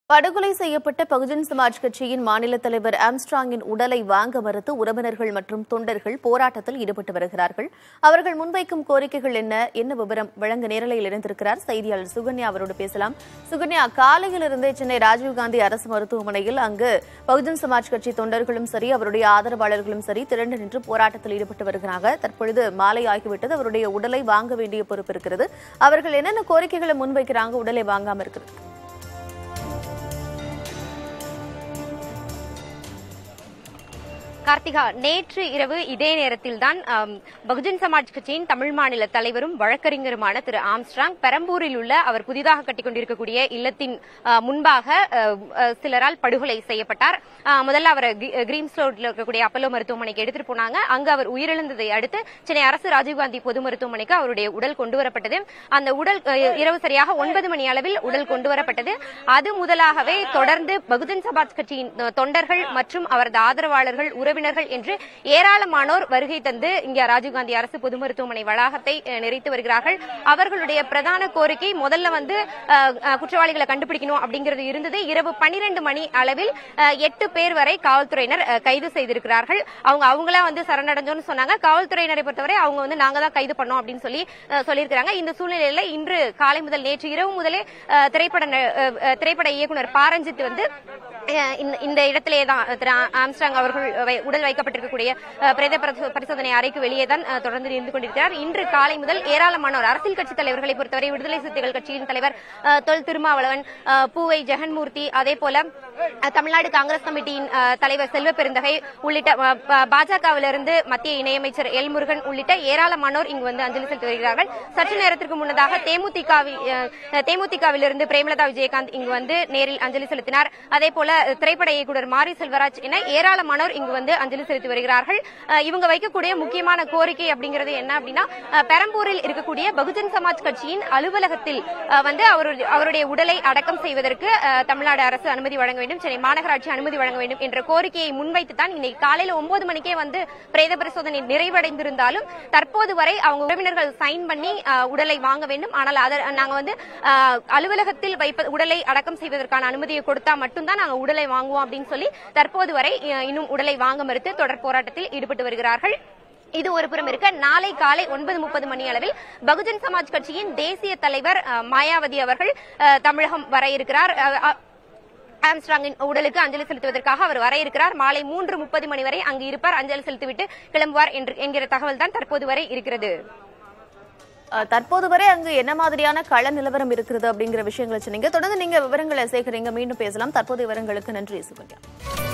படுகொலை செய்யப்பட்ட பகுஜன் சமாஜ் கட்சியின் மாநில தலைவர் ஆம்ஸ்ட்ராங்கின் உடலை வாங்க மறுத்து உறவினர்கள் மற்றும் தொண்டர்கள் போராட்டத்தில் ஈடுபட்டு வருகிறார்கள் அவர்கள் முன்வைக்கும் கோரிக்கைகள் என்ன என்ன விவரம் வழங்க நேரலையில் இணைந்திருக்கிறார் செய்தியாளர் சுகன்யா அவரோடு பேசலாம் சுகன்யா காலையிலிருந்தே சென்னை ராஜீவ்காந்தி அரசு மருத்துவமனையில் அங்கு பகுஜன் சமாஜ் கட்சி தொண்டர்களும் சரி அவருடைய ஆதரவாளர்களும் சரி திரண்டு நின்று போராட்டத்தில் ஈடுபட்டு வருகிறாங்க தற்பொழுது மாலை ஆகிவிட்டது அவருடைய உடலை வாங்க வேண்டிய பொறுப்பு இருக்கிறது அவர்கள் என்னென்ன கோரிக்கைகளை முன்வைக்கிறாங்க உடலை வாங்காம இருக்கிறது கார்த்திகா நேற்று இரவு இதே நேரத்தில் தான் பகுஜன் சமாஜ் கட்சியின் தமிழ் மாநில தலைவரும் வழக்கறிஞருமான திரு ஆம்ஸ்ட்ராங் பெரம்பூரில் உள்ள அவர் புதிதாக கட்டிக் கொண்டிருக்கக்கூடிய இல்லத்தின் அஹ், முன்பாக அஹ், அஹ், சிலரால் படுகொலை செய்யப்பட்டார் அஹ், முதல்ல அவர் கிரீம்ஸ் ரோட்ல இருக்கக்கூடிய அப்பல்லோ மருத்துவமனைக்கு எடுத்துட்டு போனாங்க அங்கு அவர் உயிரிழந்ததை அடுத்து சென்னை அரசு ராஜீவ்காந்தி பொது மருத்துவமனைக்கு அவருடைய உடல் கொண்டு வரப்பட்டது அந்த உடல் அஹ், இரவு சரியாக ஒன்பது மணி அளவில் உடல் கொண்டு வரப்பட்டது அது முதலாகவே தொடர்ந்து பகுஜன் சமாஜ் கட்சியின் அஹ், தொண்டர்கள் மற்றும் அவரது ஆதரவாளர்கள் உறவினர்கள் என்று ஏராளமானோர் வருகை தந்து இங்கே ராஜீவ்காந்தி அரசு பொது மருத்துவமனை வளாகத்தை அஹ், நிறைத்து வருகிறார்கள் அவர்களுடைய பிரதான கோரிக்கை முதல்ல வந்து அஹ், அஹ், குற்றவாளிகளை கண்டுபிடிக்கணும் அப்படிங்கிறது இருந்தது இரவு பன்னிரண்டு மணி அளவில் அஹ், எட்டு பேர் வரை காவல்துறையினர் அஹ், கைது செய்திருக்கிறார்கள் அவங்க அவங்களா வந்து சரணடைஞ்சோன்னு சொன்னாங்க காவல்துறையினரை பொறுத்தவரை அவங்க வந்து நாங்க தான் கைது பண்ணோம் அப்படின்னு சொல்லி அஹ், சொல்லியிருக்கிறாங்க இந்த சூழ்நிலையில இன்று காலை முதல் நேற்று இரவு முதலே அஹ், திரைப்பட ந- அஹ், அஹ், திரைப்பட இயக்குனர் பாரஞ்சித் வந்து அஹ், இந்த- இந்த இடத்திலே தான் திரு ஆ- ஆம்ஸ்ட்ராங் அவர்கள் வை- உடல் வைக்கப்பட்டிருக்கக்கூடிய அஹ், பிரேத பரிசோ- பரிசோதனை அறைக்கு வெளியே தான் அஹ், தொடர்ந்து இருந்து கொண்டிருக்கிறார் இன்று காலை முதல் ஏராளமானோர் அரசியல் கட்சி தலைவர்களை பொறுத்தவரை விடுதலை சிறுத்தைகள் கட்சியின் தலைவர் அஹ், தொல் திருமாவளவன் அஹ், பூவை ஜெகன்மூர்த்தி அதே போல அஹ், தமிழ்நாடு காங்கிரஸ் கமிட்டியின் அஹ், தலைவர் செல்வ பெருந்தகை உள்ளிட்ட அஹ், ப- பாஜகவிலிருந்து மத்திய இணையமைச்சர் எல் முருகன் உள்ளிட்ட ஏராளமானோர் இங்கு வந்து அஞ்சலி செலுத்தி வருகிறார்கள் சற்று நேரத்திற்கு முன்னதாக தேமுதிகவி அஹ், தேமுதிகவிலிருந்து பிரேமலதா விஜயகாந்த் இங்கு வந்து நேரில் அஞ்சலி செலுத்தினார் அதே போல அஹ், திரைப்பட இயக்குனர் மாரி செல்வராஜ் என ஏராளமானோர் இங்கு வந்து அஞ்சலி செலுத்தி வருகிறார்கள் அஹ், இவங்க வைக்கக்கூடிய முக்கியமான கோரிக்கை அப்படிங்கிறது என்ன அப்படின்னா அஹ், பெரம்பூரில் இருக்கக்கூடிய பகுஜன் சமாஜ் கட்சியின் அலுவலகத்தில் அஹ், வந்து அவருடைய அவருடைய உடலை அடக்கம் செய்வதற்கு அஹ், தமிழ்நாடு அரசு அனுமதி வழங்க வேண்டும் சென்னை மாநகராட்சி அனுமதி வழங்க வேண்டும் என்ற கோரிக்கையை முன்வைத்து தான் இன்னைக்கு காலையில ஒன்பது மணிக்கே வந்து பிரேத பரிசோதனை நிறைவடைந்திருந்தாலும் தற்போது வரை அவங்க உறவினர்கள் சைன் பண்ணி அஹ், உடலை வாங்க வேண்டும் ஆனால் அதை நாங்க வந்து அஹ், அலுவலகத்தில் வைப்ப உடலை அடக்கம் செய்வதற்கான அனுமதியை கொடுத்தா மட்டும்தான் நாங்க உடலை வாங்குவோம் அப்படின்னு சொல்லி தற்போது வரை அஹ், இன்னும் உடலை வாங்க மறுத்து தொடர் போராட்டத்தில் ஈடுபட்டு வருகிறார்கள் இது ஒரு புறம் இருக்க நாளை காலை ஒன்பது முப்பது மணி அளவில் பகுஜன் சமாஜ் கட்சியின் தேசிய தலைவர் அஹ், மாயாவதி அவர்கள் அஹ், தமிழகம் வர இருக்கிறார் அஹ், அஹ், ஆம்ஸ்ட்ராங்கின் உடலுக்கு அஞ்சலி செலுத்துவதற்காக அவர் வர இருக்கிறார் மாலை மூன்று முப்பது மணி வரை அங்கு இருப்பார் அஞ்சலி செலுத்திவிட்டு கிளம்புவார் என்று என்கிற தகவல் தான் தற்போது வரை இருக்கிறது அஹ், தற்போது வரை அங்கு என்ன மாதிரியான கள நிலவரம் இருக்கிறது அப்படிங்கிற விஷயங்களை சொன்னீங்க தொடர்ந்து நீங்க விவரங்களை சேகரிங்க மீண்டும் பேசலாம் தற்போதைய விவரங்களுக்கு நன்றி சுகன்யா